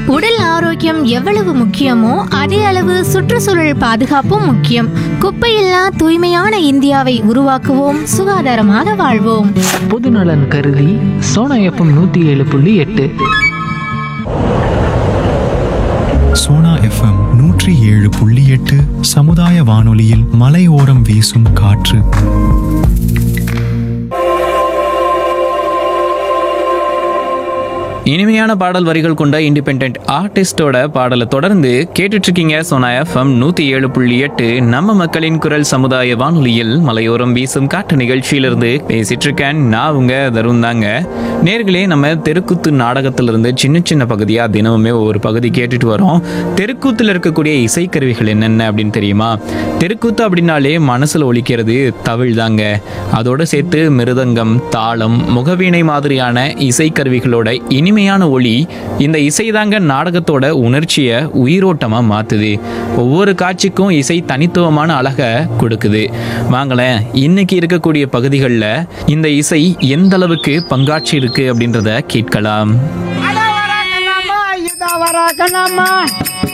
உடல் ஆரோக்கியம் எவ்வளவு முக்கியமோ அதே அளவு சுற்றுச்சூழல் பாதுகாப்பும் முக்கியம் குப்பையில்லா தூய்மையான இந்தியாவை உருவாக்குவோம் சுகாதாரமாக வாழ்வோம் பொதுநலன் கருதி சோனா எஃப்எம் நூற்றி ஏழு புள்ளி எட்டு சோனா எஃப்எம் நூற்றி ஏழு புள்ளி எட்டு சமுதாய வானொலியில் மலையோரம் வீசும் காற்று இனிமையான பாடல் வரிகள் கொண்ட இண்டிபெண்ட் ஆர்டிஸ்டோட பாடலை தொடர்ந்து கேட்டுட்டு இருக்கீங்க சோனா எஃப்எம் நூத்தி ஏழு புள்ளி எட்டு நம்ம மக்களின் குரல் சமுதாய வானொலியில் மலையோரம் வீசும் காட்டு நிகழ்ச்சியிலிருந்து பேசிட்டு இருக்கேன் நான் உங்க தருண் தாங்க நேர்களே நம்ம தெருக்கூத்து நாடகத்திலிருந்து சின்ன சின்ன பகுதியா தினமுமே ஒவ்வொரு பகுதி கேட்டுட்டு வரோம் தெருக்கூத்துல இருக்கக்கூடிய இசைக்கருவிகள் என்னென்ன அப்படின்னு தெரியுமா தெருக்கூத்து அப்படின்னாலே மனசுல ஒலிக்கிறது தவிழ் தாங்க அதோட சேர்த்து மிருதங்கம் தாளம் முகவீணை மாதிரியான இசைக்கருவிகளோட இனிமையான ஒளி இந்த இசைதாங்க நாடகத்தோட உணர்ச்சியை உயிரோட்டமா மாத்துது ஒவ்வொரு காட்சிக்கும் இசை தனித்துவமான அழகை கொடுக்குது வாங்களேன் இன்னைக்கு இருக்கக்கூடிய பகுதிகளில் இந்த இசை எந்த அளவுக்கு பங்காற்றி இருக்கு அப்படின்றத கேட்கலாம் அட வராங்கண்ணாம்மா, இதா வராங்கண்ணாம்மா.